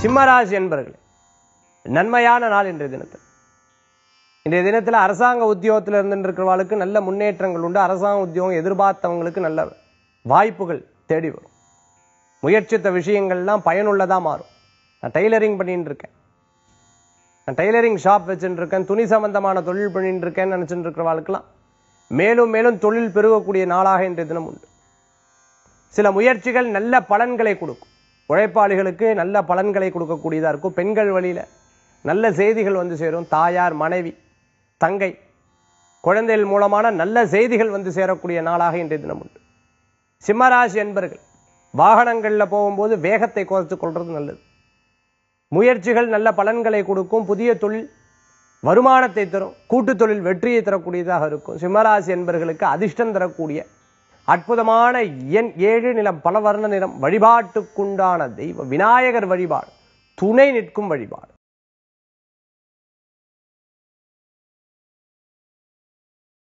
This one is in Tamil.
சிம்மராசி என்பர்களே நன்மையான நாள் இன்றைய தினத்தில் இன்றைய தினத்தில் அரசாங்க உத்தியோகத்தில் இருந்துருக்கிறவர்களுக்கு நல்ல முன்னேற்றங்கள் உண்டு அரசாங்க உத்தியோகம் எதிர்பார்த்தவங்களுக்கு நல்ல வாய்ப்புகள் தேடி வரும் முயற்சித்த விஷயங்கள்லாம் பயனுள்ளதாக மாறும் நான் டெய்லரிங் பண்ணிட்டு இருக்கேன் நான் டெய்லரிங் ஷாப் வச்சுட்டு இருக்கேன் துணி சம்பந்தமான தொழில் பண்ணிட்டு இருக்கேன்னு நினச்சிட்டு இருக்கிறவாளுக்கெல்லாம் மேலும் மேலும் தொழில் பெருகக்கூடிய நாளாக இன்றைய தினம் உண்டு சில முயற்சிகள் நல்ல பலன்களை கொடுக்கும் உழைப்பாளிகளுக்கு நல்ல பலன்களை கொடுக்கக்கூடியதாக இருக்கும் பெண்கள் வழியில் நல்ல செய்திகள் வந்து சேரும் தாயார் மனைவி தங்கை குழந்தைகள் மூலமான நல்ல செய்திகள் வந்து சேரக்கூடிய நாளாக இன்றைய தினம் உண்டு சிம்மராசி என்பர்கள் வாகனங்களில் போகும்போது வேகத்தை குறைத்துக் கொள்வது நல்லது முயற்சிகள் நல்ல பலன்களை கொடுக்கும் புதிய தொழில் வருமானத்தை தரும் கூட்டு தொழில் வெற்றியை தரக்கூடியதாக இருக்கும் சிம்மராசி என்பர்களுக்கு அதிர்ஷ்டம் தரக்கூடிய அற்புதமான எண் ஏழு நிலம் பல வர்ண நிறம் வழிபாட்டுக்குண்டான தெய்வம் விநாயகர் வழிபாடு துணை நிற்கும் வழிபாடு